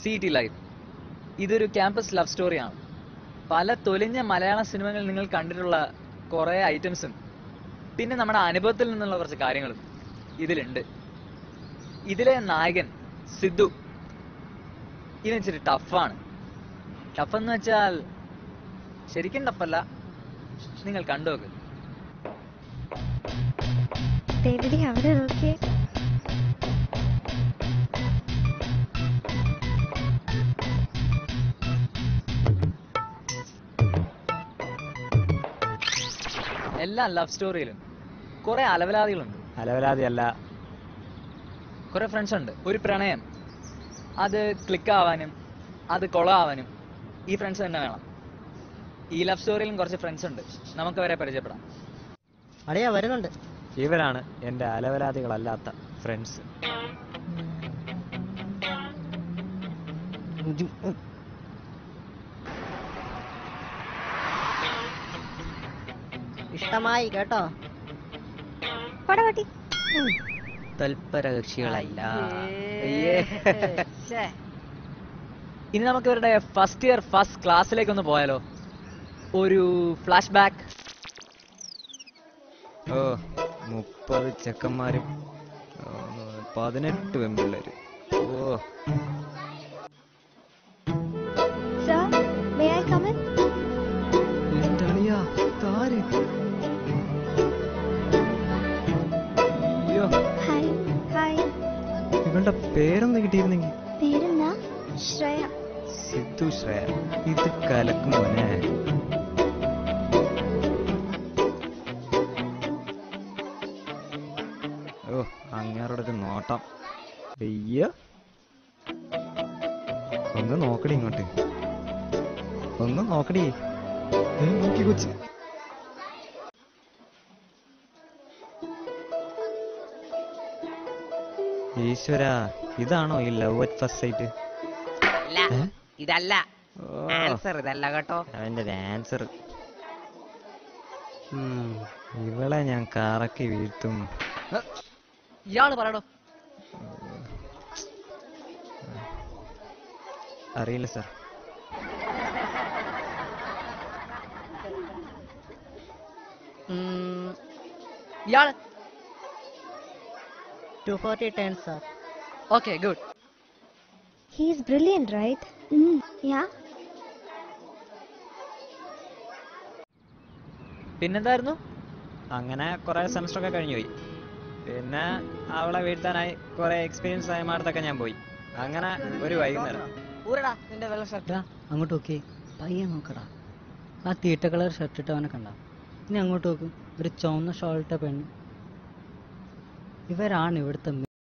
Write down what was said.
C T life ഇതൊരു campus love സ്റ്റോറിയാണ് പല തൊലിഞ്ഞ മലയാള സിനിമകൾ നിങ്ങൾ കണ്ടിട്ടുള്ള കുറേ ഐറ്റംസും പിന്നെ നമ്മുടെ അനുഭവത്തിൽ നിന്നുള്ള കുറച്ച് കാര്യങ്ങളും ഇതിലുണ്ട് ഇതിലെ നായകൻ സിദ്ധു ഇവൻ ഇച്ചിരി ടഫാണ് ടഫ് എന്ന് വെച്ചാൽ ശരിക്കും ടഫല്ല നിങ്ങൾ കണ്ടു നോക്ക് ദേവി അവിടെ നോക്കിയേ എല്ലാ ലവ് സ്റ്റോറിയിലും കുറെ അലവലാദികളുണ്ട് അലവലാതി അല്ല കുറെ ഫ്രണ്ട്സ് ഉണ്ട് ഒരു പ്രണയം അത് ക്ലിക്ക് ആവാനും അത് കൊളാവാനും ഈ ഫ്രണ്ട്സ് തന്നെ വേണം ഈ ലവ് സ്റ്റോറിയിലും കുറച്ച് ഫ്രണ്ട്സ് ഉണ്ട് നമുക്ക് അവരെ പരിചയപ്പെടാം അടയാ വരുന്നുണ്ട് ഇവരാണ് എൻ്റെ അലവലാതികളല്ലാത്ത ഫ്രണ്ട്സ് ഇഷ്ടമായി കേട്ടോ പടവട്ടി തൽപര കക്ഷികളല്ല ഇനി നമുക്ക് ഇവരുടെ ഫസ്റ്റ് ഇയർ ഫസ്റ്റ് ക്ലാസ്സിലേക്ക് ഒന്ന് പോയാലോ ഒരു ഫ്ലാഷ് ബാക്ക് ഓ മുപ്പത് ചെക്കന്മാരും ആ, പതിനെട്ട് പെൺപിള്ളേര് ഓ sir may I come in എൻ്റെ അളിയാ താര് അയ്യോ ഹായ് ഹായ് ഇവളുടെ പേരൊന്ന് കിട്ടിയിരുന്നെങ്കിൽ പേരെന്താ ശ്രേയ സിദ്ധു ശ്രേയ ഇത് കലക്കും മോനെ ഓ അങ്ങേരുടെ ഒരു നോട്ടം അയ്യോ ഒന്ന് നോക്കടി ഇങ്ങോട്ട് ഒന്ന് നോക്കടി ഏ, നോക്കി കൊച്ച് ഈശ്വര ഇതാണോ ഈ ലവ് അറ്റ് ഫസ്റ്റ് സൈറ്റ് അല്ല ഇതല്ല ആൻസർ ഇതല്ല കേട്ടോ അവന്റെ ആൻസർ ഇവളെ ഞാൻ കറക്കി വീഴ്ത്തും ഇയാള് പറയടോ അറിയില്ല സർ ഉം, ഇയാള് two forty ten sir okay good He is brilliant, right? Mm, yeah. പിന്നെന്തായിരുന്നു അങ്ങനെ കുറെ സെമസ്റ്റർ ഒക്കെ കഴിഞ്ഞു പോയി പിന്നെ അവളെ വീഴ്ത്താനായി കുറെ എക്സ്പീരിയൻസ് ആയ മാടത്തൊക്കെ ഞാൻ പോയി അങ്ങനെ ഒരു വൈകുന്നേരം ഊരടാ നിന്റെ വെള്ള ഷർട്ട് അങ്ങോട്ട് നോക്കി പയ്യെ നോക്കടാ ആ തീറ്റ കളർ ഷർട്ട് ഇട്ടവനെ കണ്ട ഇനി അങ്ങോട്ട് നോക്കും ഒരു ചുവന്ന ഷോളിട്ട പെണ്ണ് ഇവരാണ് ഇവിടുത്തെ